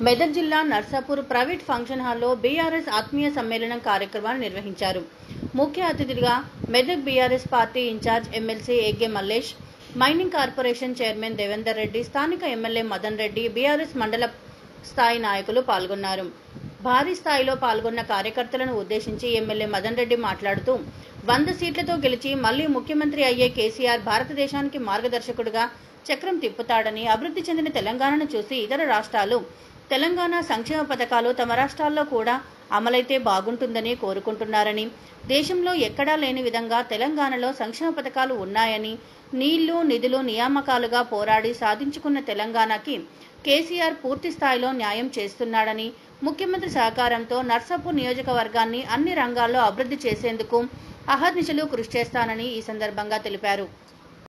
మెదక్ జిల్లా Narsapur private function హాల్లో BRS ఆత్మీయ సమ్మేళనం కార్యక్రమాన్ని నిర్వహించారు ముఖ్య అతిథిగా Medak BRS party incharge MLC Yegge Mallesh mining corporation chairman Devender Reddy స్థానిక ఎమ్మెల్యే మదన్ రెడ్డి బీఆర్ఎస్ మండల స్థాయి నాయకులు పాల్గొన్నారు భారీ స్థాయిలో పాల్గొన్న కార్యకర్తలను ఉద్దేశించి ఎమ్మెల్యే మదన్ రెడ్డి మాట్లాడుతూ వంద సీట్లతో గెలిచి మళ్లీ ముఖ్యమంత్రి అయ్యే కేసీఆర్ భారతదేశానికి మార్గదర్శకుడిగా చక్రం తిప్పుతాడని అభివృద్ధి చెందిన తెలంగాణను చూసి ఇతర రాష్ట్రాలు తెలంగాణ సంక్షేమ పథకాలు తమ రాష్ట్రాల్లో కూడా అమలైతే బాగుంటుందని కోరుకుంటున్నారని దేశంలో ఎక్కడా లేని విధంగా తెలంగాణలో సంక్షేమ పథకాలు ఉన్నాయని నీళ్లు నిధులు నియామకాలుగా పోరాడి సాధించుకున్న తెలంగాణకి కేసీఆర్ పూర్తి స్థాయిలో న్యాయం చేస్తున్నాడని ముఖ్యమంత్రి సహకారంతో నర్సాపూర్ నియోజకవర్గాన్ని అన్ని రంగాల్లో అభివృద్ధి చేసేందుకు అహర్నిశలు కృషి చేస్తానని ఈ సందర్భంగా తెలిపారు